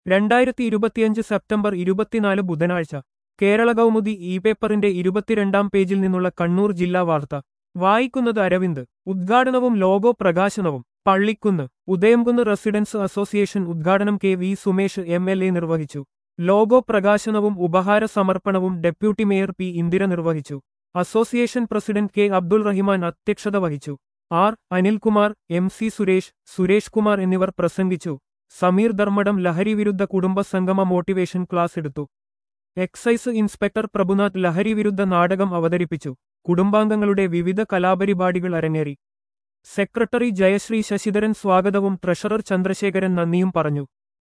രണ്ടായിരത്തി ഇരുപത്തിയഞ്ച് സെപ്റ്റംബർ ഇരുപത്തിനാല് ബുധനാഴ്ച കേരള കൗമുദി ഇ പേപ്പറിന്റെ ഇരുപത്തിരണ്ടാം പേജിൽ നിന്നുള്ള കണ്ണൂർ ജില്ലാ വാർത്ത വായിക്കുന്നത് അരവിന്ദ് ഉദ്ഘാടനവും ലോഗോ പ്രകാശനവും പള്ളിക്കുന്ന് ഉദയംകുന്ന് റെസിഡൻസ് അസോസിയേഷൻ ഉദ്ഘാടനം K V Sumesh M L A നിർവഹിച്ചു ലോഗോ പ്രകാശനവും ഉപഹാര സമർപ്പണവും ഡെപ്യൂട്ടി മേയർ പി ഇന്ദിര നിർവഹിച്ചു association president K Abdul Rahiman അധ്യക്ഷത വഹിച്ചു R Anilkumar M C Suresh Suresh Kumar എന്നിവർ പ്രസംഗിച്ചു സമീർ ധർമ്മടം ലഹരിവിരുദ്ധ കുടുംബ സംഗമ മോട്ടിവേഷൻ ക്ലാസ് എടുത്തു എക്സൈസ് ഇൻസ്പെക്ടർ പ്രഭുനാഥ് ലഹരിവിരുദ്ധ നാടകം അവതരിപ്പിച്ചു കുടുംബാംഗങ്ങളുടെ വിവിധ കലാപരിപാടികൾ അരങ്ങേറി സെക്രട്ടറി ജയശ്രീ ശശിധരൻ സ്വാഗതവും ട്രഷറർ ചന്ദ്രശേഖരൻ നന്ദിയും പറഞ്ഞു